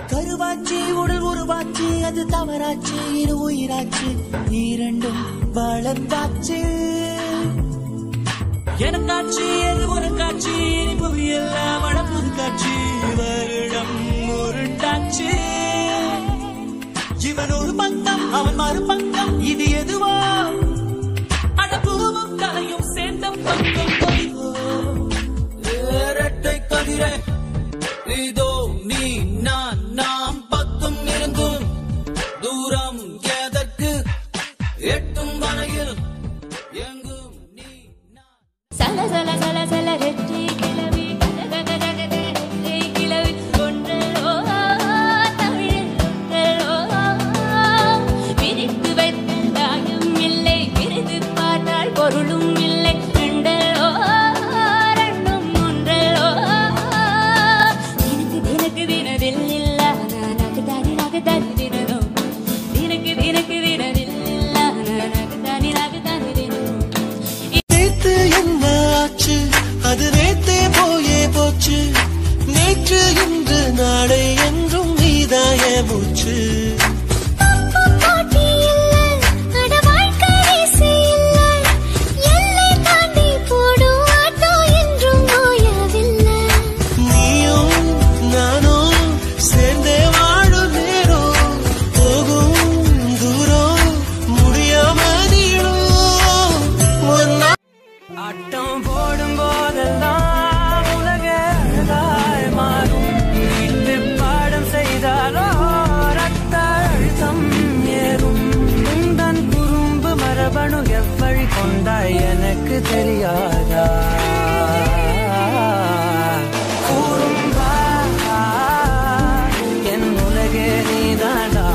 கருவாச்சி உடல் உருவாச்சு அது தவறாச்சு இரு உயிராச்சு இரண்டும் வளர்ந்தாச்சு எனக்காச்சு எது உனக்காச்சு இனிப்பு எல்லாம் வடப்புது காட்சி வருடம் உருண்டாச்சு இவன் ஒரு பக்கம் அவன் மறுபக்கம் இது எதுவோ அடப்புவும் கலையும் சேர்ந்த பக்கம் இரட்டை கதிரை இதோ நீ நான் நாம் பக்கம் இருந்தும் தூரம் எதற்கு எட்டும் வரையில் எங்கும் நீ நான் சல சல சல சல ரெட்டை கிளவி கத கத கத கத ரெட்டை கிளவி ஒன்றோ தமிழில் ஒன்றோ விரித்து வைத்த தாயும் இல்லை விருது பார்த்தால் பொருளும் இல்லை ரெண்டோ ரெண்டும் ஒன்றோ தினக்கு தினக்கு தினதில் இல்ல நானக்கு தானி நாக்கு தானி தினதோ தினக்கு தினக்கு தினதில் இல்ல நானக்கு தானி நாக்கு தானி தினதோ நேத்து என்ன ஆச்சு அது நேத்தே போயே போச்சு நேற்று இன்று நாளை என்றும் நீதாய மூச்சு போட்டி இல்லை அட வாழ்க்கை ரேசே இல்லை எல்லை தாண்டி போடும் ஆட்டோ என்றும் ஓயவில்லை நீயும் நானும் சேர்ந்தே வாழும் நேரம் போகும் தூரம் முடியாம நீளும் ஒரு நாள் ஆட்டம் போடும் போதெல்லாம் உலக அழகாய் மாறும் வீட்டு பாடம் செய்தாலோ ரத்த அழுத்தம் ஏறும் உந்தன் குறும்பு மரபணு எவ்வழி கொண்டாய் எனக்கு தெரியாதா கூறும்பா என் உலகே நீதாண்டா